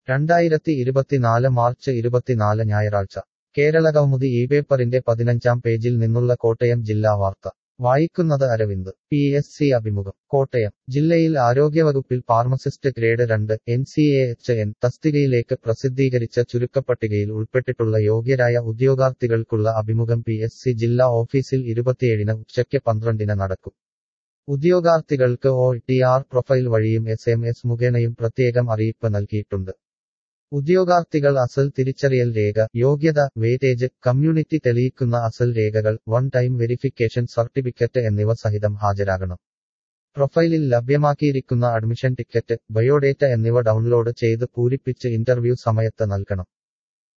രണ്ടായിരത്തി ഇരുപത്തിനാല് മാർച്ച് ഇരുപത്തിനാല് ഞായറാഴ്ച കേരളകൗമുദി ഈ പേപ്പറിന്റെ പതിനഞ്ചാം പേജിൽ നിന്നുള്ള കോട്ടയം ജില്ലാ വാർത്ത വായിക്കുന്നത് അരവിന്ദ് പി എസ് സി അഭിമുഖം കോട്ടയം ജില്ലയിൽ ആരോഗ്യവകുപ്പിൽ ഫാർമസിസ്റ്റ് ഗ്രേഡ് രണ്ട് N C A H N തസ്തികയിലേക്ക് പ്രസിദ്ധീകരിച്ച ചുരുക്കപ്പട്ടികയിൽ ഉൾപ്പെട്ടിട്ടുള്ള യോഗ്യരായ ഉദ്യോഗാർത്ഥികൾക്കുള്ള അഭിമുഖം പി എസ് സി ജില്ലാ ഓഫീസിൽ ഇരുപത്തിയേഴിന് ഉച്ചയ്ക്ക് പന്ത്രണ്ടിന് നടക്കും ഉദ്യോഗാർത്ഥികൾക്ക് ഒ ടി ആർ പ്രൊഫൈൽ വഴിയും എസ് എം എസ് മുഖേനയും പ്രത്യേകം അറിയിപ്പ് നൽകിയിട്ടുണ്ട് ഉദ്യോഗാർത്ഥികൾ അസൽ തിരിച്ചറിയൽ രേഖ യോഗ്യത വെയിറ്റേജ് കമ്മ്യൂണിറ്റി തെളിയിക്കുന്ന അസൽ രേഖകൾ വൺ ടൈം വെരിഫിക്കേഷൻ സർട്ടിഫിക്കറ്റ് എന്നിവ സഹിതം ഹാജരാകണം പ്രൊഫൈലിൽ ലഭ്യമാക്കിയിരിക്കുന്ന അഡ്മിഷൻ ടിക്കറ്റ് ബയോഡേറ്റ എന്നിവ ഡൗൺലോഡ് ചെയ്ത് പൂരിപ്പിച്ച് ഇന്റർവ്യൂ സമയത്ത് നൽകണം